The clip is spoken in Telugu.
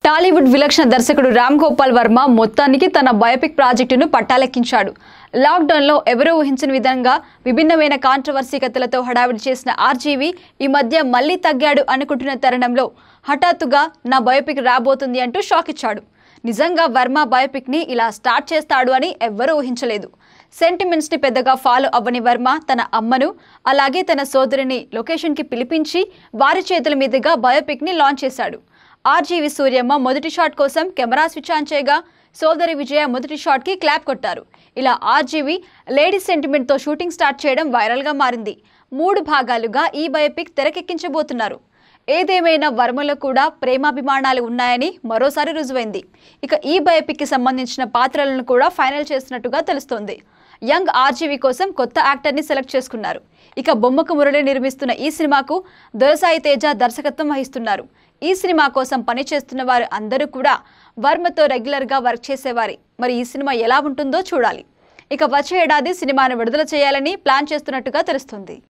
టాలీవుడ్ విలక్షణ దర్శకుడు రామ్ గోపాల్ వర్మ మొత్తానికి తన బయోపిక్ ప్రాజెక్టును పట్టాలెక్కించాడు లాక్డౌన్లో ఎవరూ ఊహించని విధంగా విభిన్నమైన కాంట్రవర్సీ కథలతో హడావిడి చేసిన ఆర్జీవి ఈ మధ్య మళ్ళీ తగ్గాడు అనుకుంటున్న తరుణంలో హఠాత్తుగా నా బయోపిక్ రాబోతుంది అంటూ షాక్ ఇచ్చాడు నిజంగా వర్మ బయోపిక్ని ఇలా స్టార్ట్ చేస్తాడు అని ఎవ్వరూ ఊహించలేదు సెంటిమెంట్స్ని పెద్దగా ఫాలో అవ్వని వర్మ తన అమ్మను అలాగే తన సోదరిని లొకేషన్కి పిలిపించి వారి చేతుల మీదుగా బయోపిక్ని లాంచ్ చేశాడు ఆర్జీవి సూర్యమ్మ మొదటి షాట్ కోసం కెమెరా స్విచ్ ఆన్ చేయగా సోదరి విజయ మొదటి షాట్కి క్లాప్ కొట్టారు ఇలా ఆర్జీవి లేడీ సెంటిమెంట్తో షూటింగ్ స్టార్ట్ చేయడం వైరల్గా మారింది మూడు భాగాలుగా ఈ బయోపిక్ తెరకెక్కించబోతున్నారు ఏదేమైనా వర్మలో కూడా ప్రేమాభిమానాలు ఉన్నాయని మరోసారి రుజువైంది ఇక ఈ బయోపిక్కి సంబంధించిన పాత్రలను కూడా ఫైనల్ చేసినట్టుగా తెలుస్తోంది యంగ్ ఆర్జీవి కోసం కొత్త యాక్టర్ని సెలెక్ట్ చేసుకున్నారు ఇక బొమ్మకు మురళి నిర్మిస్తున్న ఈ సినిమాకు దొరసాయి తేజ దర్శకత్వం వహిస్తున్నారు ఈ సినిమా కోసం పనిచేస్తున్న వారు అందరూ కూడా వర్మతో రెగ్యులర్గా వర్క్ చేసేవారి మరి ఈ సినిమా ఎలా ఉంటుందో చూడాలి ఇక వచ్చే ఏడాది సినిమాను విడుదల చేయాలని ప్లాన్ చేస్తున్నట్టుగా తెలుస్తుంది